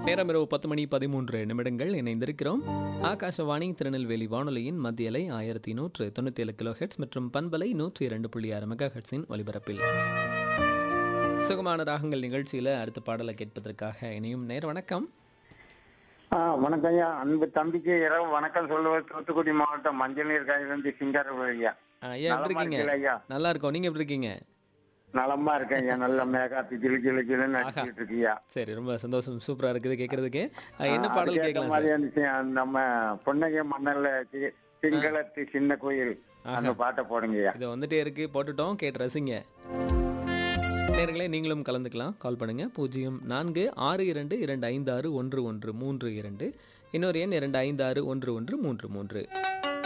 நேரம் இரவு பத்து மணி பதிமூன்று நிமிடங்கள் இணைந்திருக்கிறோம் ஆகாஷவாணி திருநெல்வேலி வானொலியின் மத்திய அலை ஆயிரத்தி நூற்று தொண்ணூத்தி ஏழு கிலோ ஹெட்ஸ் மற்றும் பண்பலை நூற்றி இரண்டு புள்ளி ஆறு மெகா ஹெட்ஸின் ஒலிபரப்பில் சுகமான ராகங்கள் நிகழ்ச்சியில அடுத்த பாடலை கேட்பதற்காக இணையும் நேர வணக்கம் ஆ வணக்கம் ஐயா அன்பு தம்பிக்கு இரவு வணக்கம் சொல்லுவது தூத்துக்குடி மாவட்டம் மஞ்சள் நீர் காயிலிருந்து சிங்காரபுரம் ஐயா ஆ, ஐயா எப்படி நலமா இருக்கீங்க இருக்கீங்களா ஐயா நல்லா இருக்கோம் நீங்க எப்படி இருக்கீங்க நலமா இருக்கேன் ஐயா நல்ல மேகாத்து கிளி கிளி கிளின்னு அடிச்சுட்டு இருக்கியா சரி ரொம்ப சந்தோஷம் சூப்பரா இருக்குது கேட்கறதுக்கு ஆ, என்ன பாடல் அதுக்கேத்த கேட்கலாம் மாதிரி சார் இருந்துச்சு நம்ம பொன்னகை மன்னர்ல சி- சிங்களத்து சின்ன கோயில் அந்த பாட்டை போடுங்க ஐயா இது வந்துட்டே இருக்கு போட்டுட்டோம் கேட்டு ரசிங்க நேர்களே நீங்களும் கலந்துக்கலாம் கால் பண்ணுங்க பூஜ்ஜியம் நான்கு ஆறு இரண்டு இரண்டு ஐந்து ஆறு ஒன்று ஒன்று மூன்று இரண்டு இன்னொரு எண் இரண்டு ஐந்து ஆறு ஒன்று ஒன்று மூன்று மூன்று